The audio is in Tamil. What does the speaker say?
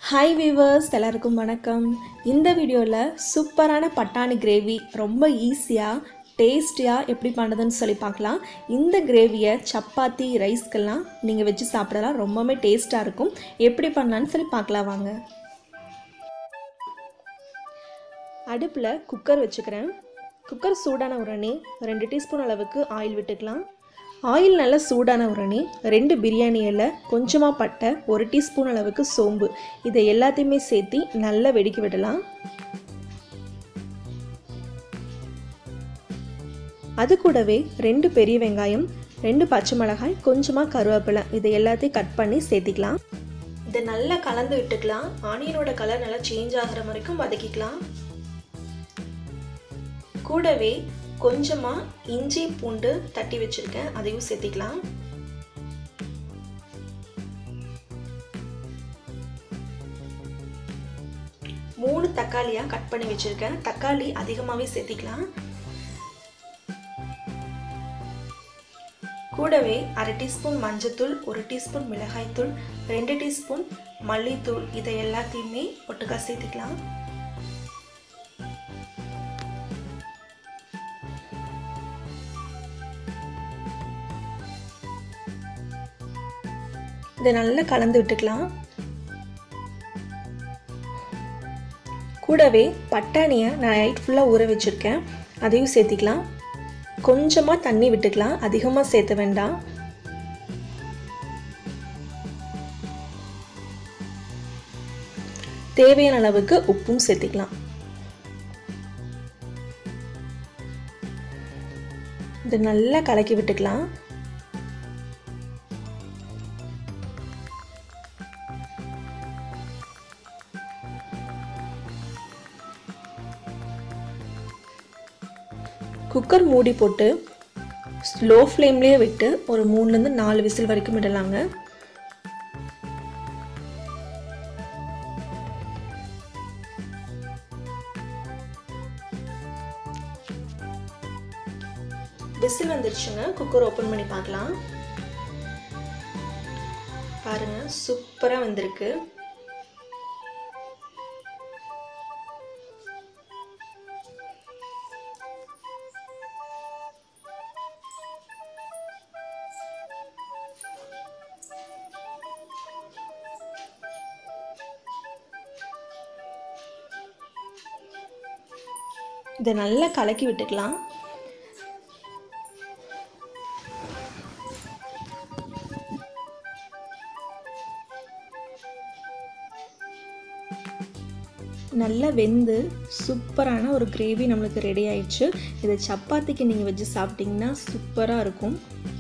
ஹாய் வீவர்ஸ் எல்லாருக்கும் வணக்கம் இந்த வீடியோவில் சூப்பரான பட்டாணி கிரேவி ரொம்ப ஈஸியாக டேஸ்டியாக எப்படி பண்ணுறதுன்னு சொல்லி பார்க்கலாம் இந்த கிரேவியை சப்பாத்தி ரைஸ்க்கெல்லாம் நீங்கள் வச்சு சாப்பிடலாம் ரொம்பவுமே டேஸ்ட்டாக இருக்கும் எப்படி பண்ணலான்னு சொல்லி பார்க்கலாம் வாங்க அடுப்பில் குக்கர் வச்சுக்கிறேன் குக்கர் சூடான உடனே ரெண்டு டீஸ்பூன் அளவுக்கு ஆயில் விட்டுக்கலாம் ஆயில் நல்லா சூடான உடனே ரெண்டு பிரியாணி இலை கொஞ்சமாக பட்டை ஒரு டீஸ்பூன் அளவுக்கு சோம்பு இதை எல்லாத்தையுமே சேர்த்து நல்லா வெடிக்க விடலாம் அது கூடவே ரெண்டு பெரிய வெங்காயம் ரெண்டு பச்சை மிளகாய் கொஞ்சமாக கருவேப்பிலை இதை எல்லாத்தையும் கட் பண்ணி சேர்த்திக்கலாம் இதை நல்லா கலந்து விட்டுக்கலாம் ஆனியனோட கலர் நல்லா சேஞ்ச் ஆகிற வரைக்கும் வதக்கிக்கலாம் கூடவே கொஞ்சமாக இஞ்சி பூண்டு தட்டி வச்சுருக்கேன் அதையும் சேர்த்திக்கலாம் மூணு தக்காளியாக கட் பண்ணி வச்சுருக்கேன் தக்காளி அதிகமாகவே சேர்த்திக்கலாம் கூடவே அரை டீஸ்பூன் மஞ்சத்தூள் ஒரு டீஸ்பூன் மிளகாய்த்தூள் ரெண்டு டீஸ்பூன் மல்லித்தூள் இதை எல்லாத்தையுமே ஒட்டுக்கா சேர்த்துக்கலாம் இதை நல்லா கலந்து விட்டுக்கலாம் கூடவே பட்டாணியை நான் நைட் ஃபுல்லாக ஊற வச்சுருக்கேன் அதையும் சேர்த்திக்கலாம் கொஞ்சமாக தண்ணி விட்டுக்கலாம் அதிகமாக சேர்த்த வேண்டாம் தேவையான அளவுக்கு உப்பும் சேர்த்திக்கலாம் இதை நல்லா கலக்கி விட்டுக்கலாம் குக்கர் மூடி போட்டு ஸ்லோ ஃப்ளேம்லேயே விட்டு ஒரு மூணுலேருந்து நாலு விசில் வரைக்கும் விடலாங்க விசில் வந்துருச்சுங்க குக்கர் ஓப்பன் பண்ணி பார்க்கலாம் பாருங்க சூப்பராக வந்திருக்கு இதை நல்லா கலக்கி விட்டுக்கலாம் நல்லா வெந்து சூப்பரான ஒரு கிரேவி நம்மளுக்கு ரெடி ஆயிடுச்சு இதை சப்பாத்திக்கு நீங்கள் வச்சு சாப்பிட்டிங்கன்னா சூப்பராக இருக்கும்